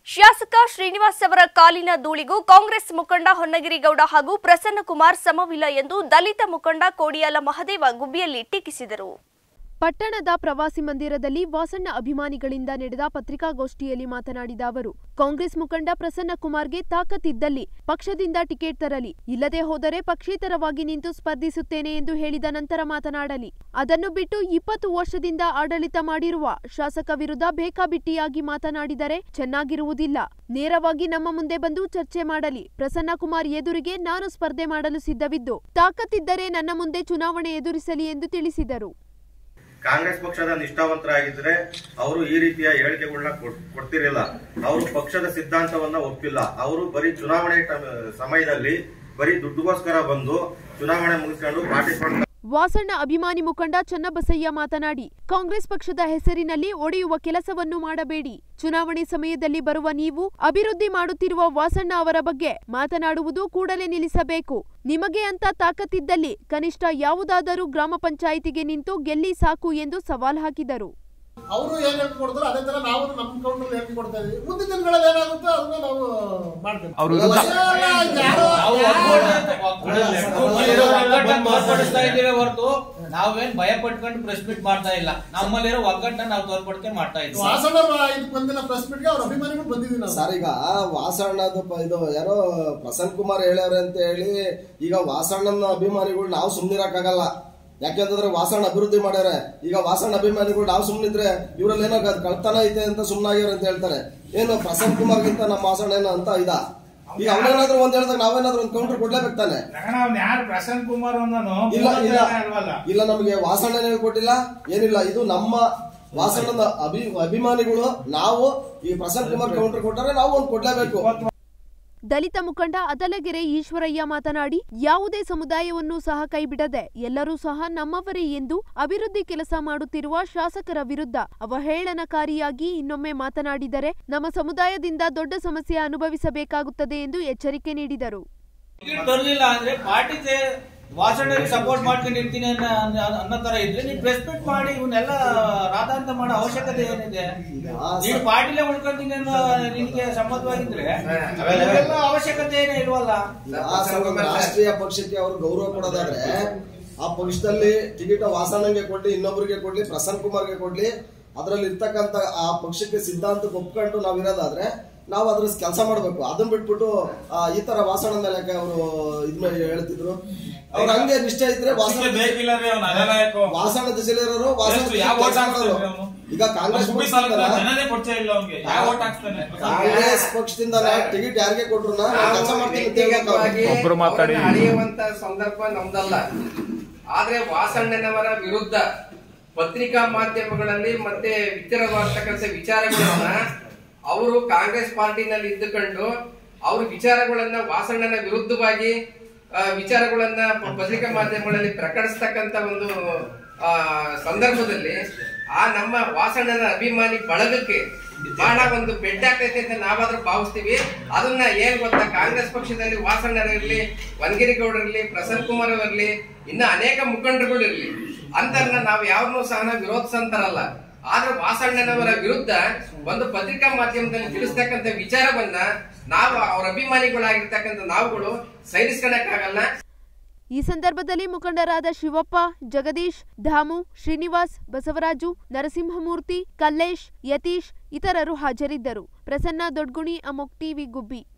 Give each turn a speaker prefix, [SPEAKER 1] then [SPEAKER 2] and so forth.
[SPEAKER 1] ಶಾಸಕ ಶ್ರೀನಿವಾಸ್ ಅವರ ಕಾಲಿನ ಧೂಳಿಗೂ ಕಾಂಗ್ರೆಸ್ ಮುಖಂಡ ಹೊನ್ನಗಿರಿಗೌಡ ಹಾಗೂ ಪ್ರಸನ್ನಕುಮಾರ್ ಸಮವಿಲ್ಲ ಎಂದು ದಲಿತ ಮುಖಂಡ ಕೋಡಿಯಾಲ ಮಹದೇವ ಗುಬ್ಬಿಯಲ್ಲಿ ಟೀಕಿಸಿದರು
[SPEAKER 2] ಪಟ್ಟಣದ ಪ್ರವಾಸಿ ಮಂದಿರದಲ್ಲಿ ವಾಸಣ್ಣ ಅಭಿಮಾನಿಗಳಿಂದ ನಡೆದ ಪತ್ರಿಕಾಗೋಷ್ಠಿಯಲ್ಲಿ ಮಾತನಾಡಿದ ಅವರು ಕಾಂಗ್ರೆಸ್ ಮುಖಂಡ ಪ್ರಸನ್ನ ಕುಮಾರ್ಗೆ ತಾಕತ್ತಿದ್ದಲ್ಲಿ ಪಕ್ಷದಿಂದ ಟಿಕೆಟ್ ತರಲಿ ಇಲ್ಲದೆ ಹೋದರೆ ಪಕ್ಷೇತರವಾಗಿ ನಿಂತು ಸ್ಪರ್ಧಿಸುತ್ತೇನೆ ಎಂದು ಹೇಳಿದ ನಂತರ ಮಾತನಾಡಲಿ ಅದನ್ನು ಬಿಟ್ಟು ಇಪ್ಪತ್ತು ವರ್ಷದಿಂದ ಆಡಳಿತ ಮಾಡಿರುವ ಶಾಸಕ ವಿರುದ್ಧ ಬೇಕಾಬಿಟ್ಟಿಯಾಗಿ ಮಾತನಾಡಿದರೆ ಚೆನ್ನಾಗಿರುವುದಿಲ್ಲ ನೇರವಾಗಿ ನಮ್ಮ ಮುಂದೆ ಬಂದು ಚರ್ಚೆ ಮಾಡಲಿ ಪ್ರಸನ್ನ ಕುಮಾರ್ ಎದುರಿಗೆ ನಾನು ಸ್ಪರ್ಧೆ ಮಾಡಲು ಸಿದ್ಧವಿದ್ದು ತಾಕತ್ತಿದ್ದರೆ ನನ್ನ ಮುಂದೆ ಚುನಾವಣೆ ಎದುರಿಸಲಿ ಎಂದು ತಿಳಿಸಿದರು
[SPEAKER 3] ಕಾಂಗ್ರೆಸ್ ಪಕ್ಷದ ನಿಷ್ಠಾವಂತರಾಗಿದ್ರೆ ಅವರು ಈ ರೀತಿಯ ಹೇಳಿಕೆಗಳನ್ನ ಕೊಡ್- ಕೊಡ್ತಿರಲಿಲ್ಲ ಅವರು ಪಕ್ಷದ ಸಿದ್ಧಾಂತವನ್ನ ಒಪ್ಪಿಲ್ಲ ಅವರು ಬರೀ ಚುನಾವಣೆ ಟೈಮ್- ಸಮಯದಲ್ಲಿ ಬರೀ ದುಡ್ಡುಗೋಸ್ಕರ ಬಂದು ಚುನಾವಣೆ ಮುಗಿಸ್ಕೊಂಡು ಪಾರ್ಟಿ ಫಂಡ್
[SPEAKER 2] ವಾಸಣ್ಣ ಅಭಿಮಾನಿ ಮುಖಂಡ ಚನ್ನಬಸಯ್ಯ ಮಾತನಾಡಿ ಕಾಂಗ್ರೆಸ್ ಪಕ್ಷದ ಹೆಸರಿನಲ್ಲಿ ಒಡೆಯುವ ಕೆಲಸವನ್ನು ಮಾಡಬೇಡಿ ಚುನಾವಣೆ ಸಮಯದಲ್ಲಿ ಬರುವ ನೀವು ಅಭಿವೃದ್ಧಿ ಮಾಡುತ್ತಿರುವ ವಾಸಣ್ಣ ಅವರ ಬಗ್ಗೆ ಮಾತನಾಡುವುದು ಕೂಡಲೇ ನಿಲ್ಲಿಸಬೇಕು ನಿಮಗೆ ಅಂತ ತಾಕತ್ತಿದ್ದಲ್ಲಿ ಕನಿಷ್ಠ ಯಾವುದಾದರೂ ಗ್ರಾಮ ಪಂಚಾಯಿತಿಗೆ ನಿಂತು ಗೆಲ್ಲಿ ಸಾಕು ಎಂದು ಸವಾಲ್ ಹಾಕಿದರು
[SPEAKER 4] ಅವರು ಏನ್ ಹೇಳ್ತಿ ಕೊಡ್ತಾರೋ ಅದೇ ತರ ನಾವು ನಮ್ಮ ಕೌಂಟರ್ ಹೇಳ್ತಿ ಕೊಡ್ತಾ ಇದೀವಿ ಮುಂದಿನ ದಿನಗಳಲ್ಲಿ ಏನಾಗುತ್ತೋ ಅದನ್ನ ನಾವು ಮಾಡ್ಬೇಕು
[SPEAKER 5] ಅವ್ರ ವಿರುದ್ಧ-
[SPEAKER 4] ಅಲ್ಲ, ಯಾರೋ-
[SPEAKER 6] ನಾವು ಒಗ್ಗಟ್ಟನ್ನ ತೋರ್ಪಡಿಸ್ತಾ ಇದ್ದೀವಿ ಹೊರತು ನಾವೇನ್ ಭಯ ಪಟ್ಕೊಂಡು ಪ್ರೆಸ್ ಮೀಟ್ ಮಾಡ್ತಾ ಇಲ್ಲ ನಮ್ಮಲ್ಲಿರೋ ಒಗ್ಗಟ್ಟನ್ನ ನಾವು ತೋರ್ಪಡಿಕೆ ಮಾಡ್ತಾ ಇದ್ದೀವಿ
[SPEAKER 4] ವಾಸಣ್ಣ ಇದಕ್ಕೆ ಬಂದಿಲ್ಲ ಪ್ರೆಸ್ ಮೀಟ್ಗೆ ಅವ್ರ ಅಭಿಮಾನಿಗಳು ಬಂದಿದ್ದೀವಿ ನಾವು
[SPEAKER 7] ಸರ್ ಈಗ ವಾಸಣ್ಣದು ಪ- ಇದು ಯಾರೋ ಪ್ರಸನ್ನ ಕುಮಾರ್ ಹೇಳ್ಯಾವ್ರೆ ಅಂತ ಹೇಳಿ ಈಗ ವಾಸಣ್ಣನ ಅಭಿಮಾನಿಗಳು ನಾವು ಸುಮ್ನಿರಕ್ಕಾಗಲ್ಲ ಯಾಕೆಂತಂದ್ರೆ ವಾಸಣ್ಣ ಅಭಿವೃದ್ಧಿ ಮಾಡ್ಯಾರೆ ಈಗ ವಾಸಣ್ಣ ಅಭಿಮಾನಿಗಳು ನಾವು ಸುಮ್ನಿದ್ರೆ ಇವ್ರಲ್ಲಿ ಏನೋ ಗ- ಕಳ್ತನ ಐತೆ ಅಂತ ಸುಮ್ನಾಗ್ಯಾರ ಅಂತ ಹೇಳ್ತಾರೆ ಏನು ಪ್ರಸನ್ನ ಕುಮಾರ್ಗಿಂತ ನಮ್ಮ ವಾಸಣ್ಣ ಏನೋ ಅಂತ ಇದ ಈಗ ಅವನೇನಾದ್ರೂ ಒಂದ್ ಹೇಳ್ದಾಗ ನಾವೇನಾದ್ರೂ ಒಂದ್ ಕೌಂಟರ್ ಕೊಡ್ಲೇಬೇಕು ತಾನೆ
[SPEAKER 5] ಅವ್ನು ಯಾರು ಪ್ರಸನ್ನ ಕುಮಾರ್ ಅನ್ನೋನು
[SPEAKER 7] ಇಲ್ಲ ಇಲ್ಲ
[SPEAKER 5] ಅಲ್ವಲ್ಲ
[SPEAKER 7] ಇಲ್ಲ ನಮಗೆ ವಾಸಣ್ಣ ಹೇಳ್ಕೊಟ್ಟಿಲ್ಲ ಏನಿಲ್ಲ ಇದು ನಮ್ಮ ವಾಸಣ್ಣನ ಅಭಿ ಅಭಿಮಾನಿಗಳು ನಾವು ಈ ಪ್ರಸನ್ನ ಕುಮಾರ್ ಕೌಂಟರ್ ಕೊಟ್ಟರೆ ನಾವು ಒಂದ್ ಕೊಡ್ಲೇಬೇಕು
[SPEAKER 2] ದಲಿತ ಮುಖಂಡ ಅದಲಗೆರೆ ಈಶ್ವರಯ್ಯ ಮಾತನಾಡಿ ಯಾವುದೇ ಸಮುದಾಯವನ್ನು ಸಹ ಕೈಬಿಡದೆ ಎಲ್ಲರೂ ಸಹ ನಮ್ಮವರೇ ಎಂದು ಅಭಿವೃದ್ಧಿ ಕೆಲಸ ಮಾಡುತ್ತಿರುವ ಶಾಸಕರ ವಿರುದ್ಧ ಅವಹೇಳನಕಾರಿಯಾಗಿ ಇನ್ನೊಮ್ಮೆ ಮಾತನಾಡಿದರೆ ನಮ್ಮ ಸಮುದಾಯದಿಂದ ದೊಡ್ಡ ಸಮಸ್ಯೆ ಅನುಭವಿಸಬೇಕಾಗುತ್ತದೆ ಎಂದು ಎಚ್ಚರಿಕೆ ನೀಡಿದರು
[SPEAKER 6] ಟಿಕೆಟ್ ಬರ್ಲಿಲ್ಲ ಅಂದ್ರೆ ಪಾರ್ಟಿಗೆ ವಾಸಣ್ಣರಿಗೆ ಸಪೋರ್ಟ್ ಮಾಡ್ಕೊಂಡು ಇರ್ತೀನಿ ಅನ್ನೋ ಅನ್ನೋ ತರ ಇದ್ರೆ ನೀವು ಪ್ರೆಸ್ ಮೀಟ್ ಮಾಡಿ ಇವನ್ನೆಲ್ಲ ರಾಧಾಂತ ಮಾಡೋ ಅವಶ್ಯಕತೆ ಏನಿದೆ ನೀನು ಪಾರ್ಟಿಲೇ ಉಳ್ಕೊಂತೀನಿ ಅನ್ನೋ ನಿನ್ಗೆ ಸಮ್ಮತವಾಗಿದ್ರೆ ಇವೆಲ್ಲ ಅವಶ್ಯಕತೆ ಏನೇ ಇಲ್ವಲ್ಲ
[SPEAKER 7] ಆ ಸಂಘದ ರಾಷ್ಟ್ರೀಯ ಪಕ್ಷಕ್ಕೆ ಅವರು ಗೌರವ ಕೊಡೋದಾದ್ರೆ ಆ ಪಕ್ಷದಲ್ಲಿ ಟಿಕೆಟ್ ವಾಸಣ್ಣಗೆ ಕೊಡ್ಲಿ ಇನ್ನೊಬ್ಬರಿಗೆ ಕೊಡ್ಲಿ ಪ್ರಸನ್ನ ಕುಮಾರ್ಗೆ ಕೊಡ್ಲಿ ಅದ್ರಲ್ಲಿ ಇರ್ತಕ್ಕಂತ ಆ ಪಕ್ಷಕ್ಕೆ ಸಿದ್ಧಾಂತಕ್ಕೆ ಒಪ್ಕೊಂಡು ನಾವ್ ಇರೋದಾದ್ರೆ ನಾವು ಅದ್ರ ಕೆಲಸ ಮಾಡ್ಬೇಕು ಅದನ್ನ ಬಿಟ್ಬಿಟ್ಟು ಆ, ಈ ತರ ವಾಸಣ್ಣ ಮೇಲೆ ಅವರು ಇದ್ನ ಹೇಳ್ತಿದ್ರು ಅವ್ರ ಹಂಗೆ ನಿಷ್ಠೆ ಇದ್ರೆ ವಾಸಣ್ಣ
[SPEAKER 5] ಬೇಕಿಲ್ಲ ರೀ ಅವ್ನು ಅನಾಯಕ
[SPEAKER 7] ವಾಸಣ್ಣ ದಿಸೆಲಿರೋರು ವಾಸಣ್ಣ
[SPEAKER 5] ಎಷ್ಟು ಯಾವ
[SPEAKER 7] ಕೆಲ್ಸ
[SPEAKER 5] ಓಟ್ ಹಾಕ್ತಾನೆ
[SPEAKER 7] ಮಾಡೋರು.
[SPEAKER 5] ಅವ್ನು?
[SPEAKER 7] ಈಗ ಕಾಂಗ್ರೆಸ್
[SPEAKER 5] ಗುಬ್ಬಿ ಸಾಲ
[SPEAKER 7] ಪಕ್ಷದಿಂದ
[SPEAKER 5] ಜನನೇ ಪರಿಚಯ ಇಲ್ಲ ಅವ್ನಿಗೆ ಯಾವ ಓಟ್ ಹಾಕ್ತಾನೆ
[SPEAKER 7] ಕಾಂಗ್ರೆಸ್ ಪಕ್ಷದಿಂದ ಟಿಕೆಟ್ ಯಾರಿಗೆ ಕೊಟ್ರು ಕೆಲಸ ಮಾಡ್ತೀನಿ ಅಂತ ಹೇಳ್ಬೇಕು ಅವ್ರು.
[SPEAKER 8] ಒಬ್ರು ಮಾತಾಡಿ.
[SPEAKER 9] ಅವ್ರನ್ನ ಅಳೆಯುವಂತ ಸಂದರ್ಭ ನಮ್ದಲ್ಲ ಆದ್ರೆ ವಾಸಣ್ಣನವರ ವಿರುದ್ಧ ಪತ್ರಿಕಾ ಮಾಧ್ಯಮಗಳಲ್ಲಿ ಮತ್ತೆ ವಿಚಾರವಾಗ್ತಕ್ಕಂಥ ವಿಚಾರಗಳನ್ನ ಅವರು ಕಾಂಗ್ರೆಸ್ ಪಾರ್ಟಿನಲ್ಲಿ ಇದ್ದುಕೊಂಡು ಅವ್ರ ವಿಚಾರಗಳನ್ನ ವಾಸಣ್ಣನ ವಿರುದ್ಧವಾಗಿ ಆ, ವಿಚಾರಗಳನ್ನ ಪ- ಪತ್ರಿಕಾ ಮಾಧ್ಯಮಗಳಲ್ಲಿ ಪ್ರಕಟಿಸ್ತಕ್ಕಂತ ಒಂದು ಆ, ಸಂದರ್ಭದಲ್ಲಿ ಆ ನಮ್ಮ ವಾಸಣ್ಣನ ಅಭಿಮಾನಿ ಬಳಗಕ್ಕೆ ಬಹಳ ಒಂದು ಬೆಡ್ಡಾಗ್ತೈತೆ ಅಂತ ನಾವಾದ್ರೂ ಭಾವಿಸ್ತೀವಿ ಅದನ್ನ ಏನ್ ಗೊತ್ತಾ ಕಾಂಗ್ರೆಸ್ ಪಕ್ಷದಲ್ಲಿ ವಾಸಣ್ಣರಿರ್ಲಿ ವನಗಿರಿಗೌಡರಿರ್ಲಿ ಪ್ರಸನ್ನ ಕುಮಾರ್ ಅವರಿರ್ಲಿ ಇನ್ನ ಅನೇಕ ಮುಖಂಡರುಗಳು ಇರ್ಲಿ ಅಂತರ್ನ ನಾವು ಯಾವನ್ನೂ ಸಹ ನಾವು ವಿರೋಧಿಸಂತಾರಲ್ಲ ಆದ್ರೆ ವಾಸಣ್ಣನವರ ವಿರುದ್ಧ ಒಂದು ಪತ್ರಿಕಾ ಮಾಧ್ಯಮದಲ್ಲಿ ತಿಳಿಸ್ತಕ್ಕಂಥ ವಿಚಾರವನ್ನ ನಾವು ಅವ್ರ ಅಭಿಮಾನಿಗಳಾಗಿರ್ತಕ್ಕಂಥ ನಾವುಗಳು ಸಹಿಸ್ಕೊಳಕ್ಕಾಗಲ್ಲ
[SPEAKER 2] ಈ ಸಂದರ್ಭದಲ್ಲಿ ಮುಖಂಡರಾದ ಶಿವಪ್ಪ ಜಗದೀಶ್ ಧಾಮು ಶ್ರೀನಿವಾಸ್ ಬಸವರಾಜು ನರಸಿಂಹಮೂರ್ತಿ ಕಲ್ಲೇಶ್ ಯತೀಶ್ ಇತರರು ಹಾಜರಿದ್ದರು ಪ್ರಸನ್ನ ದೊಡ್ಗುಣಿ ಅಮೋಕ್ ಟಿವಿ ಗುಬ್ಬಿ